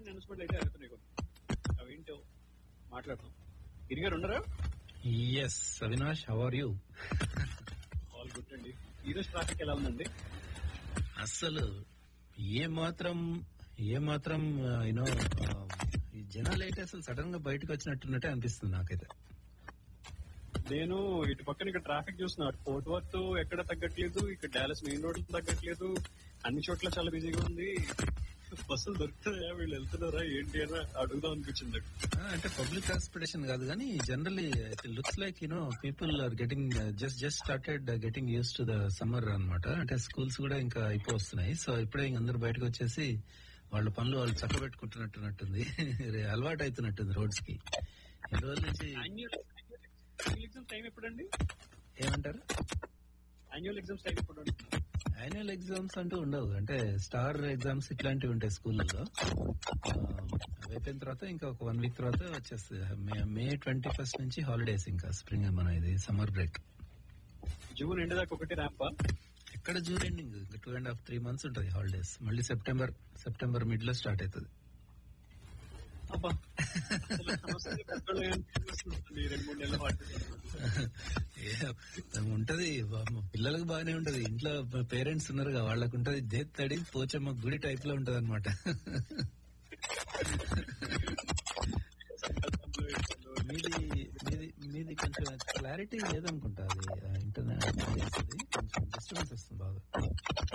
చిన్న అనౌన్స్మెంట్ అయితే అవుతున్నాయి కొన్ని అవేంటో మాట్లాడతాం గిరిగారు ఉండరా yes Avinash how are you all good అండి ఈ రోజు ట్రాఫిక్ ఎలా ఉందండి అస్సలు ఏ మాత్రం ఏ మాత్రం యూనో ఈ జనాలు అయితే అసలు సడన్ గా బయటకు వచ్చినట్టున్నట్టే అనిపిస్తుంది నాకైతే నేను ఇటు పక్కన ఇక్కడ ట్రాఫిక్ చూస్తున్నా అటు ఫోర్ట్ వర్త్ ఎక్కడ తగ్గట్లేదు ఇక్కడ డాలస్ మెయిన్ రోడ్ తగ్గట్లేదు అన్ని చోట్ల చాలా బిజీగా ఉంది బస్సులు దొరుకుతాయా వీళ్ళు వెళ్తున్నారా ఏంటి అని అడుగుదాం అనిపించింది ఆ, అంటే పబ్లిక్ ట్రాన్స్పోర్టేషన్ కాదు కానీ generally looks like you know people are getting just just started getting use to the summer అన్నమాట అంటే స్కూల్స్ కూడా ఇంకా అయిపోతున్నాయి సో ఇప్పుడే ఇంక అందరూ బయటకు వచ్చేసి వాళ్ళ పనులు వాళ్ళు చక్కబెట్టుకుంటున్నట్టున్నట్టుంది అలవాటు అవుతున్నట్టుంది రోడ్స్ కి ఈ రోజు నుంచి యాన్యువల్ ఎగ్జామ్స్ టైం ఎప్పుడండి ఏమంటారు యాన్యువల్ ఎగ్జామ్స్ టైం ఎప్పుడు యాన్యువల్ ఎగ్జామ్స్ అంటూ ఉండవు అంటే స్టార్ ఎగ్జామ్స్ ఇట్లాంటివి ఉంటాయి స్కూళ్ళలో ఆ, అవి అయిపోయిన తర్వాత ఇంకా ఒక వన్ వీక్ తర్వాత వచ్చేస్తుంది మే- మే ట్వంటీ ఫస్ట్ నుంచి హాలిడేస్ ఇంకా స్ప్రింగ్ మన ఇది సమ్మర్ బ్రేక్ జూన్ ఎండ్ దాకా ఒకటి ర్యాంప్ ఎక్కడ జూన్ ఎండింగ్ ఇంకా two and half three months ఉంటుంది హాలిడేస్ మళ్ళీ సెప్టెంబర్ సెప్టెంబర్ మిడ్ లో స్టార్ట్ అవుతుంది అబ్బా అసలు అనవసరంగా పెద్దోళ్ళు ఏం చేస్తున్నారు? ఈ రెండు మూడు నెలల ఏ, ఉంటది పాపం పిల్లలకు బాగానే ఉంటది ఇంట్లో పేరెంట్స్ ఉన్నారు కదా వాళ్ళకు ఉంటది దేత్తడి పోచమ్మ గుడి టైప్ లో ఉంటది అనమాట మీది మీది మీది కొంచెం క్లారిటీ లేదనుకుంటా అది ఇంటర్నెట్ కొంచెం డిస్టర్బెన్స్ వస్తుంది బాగా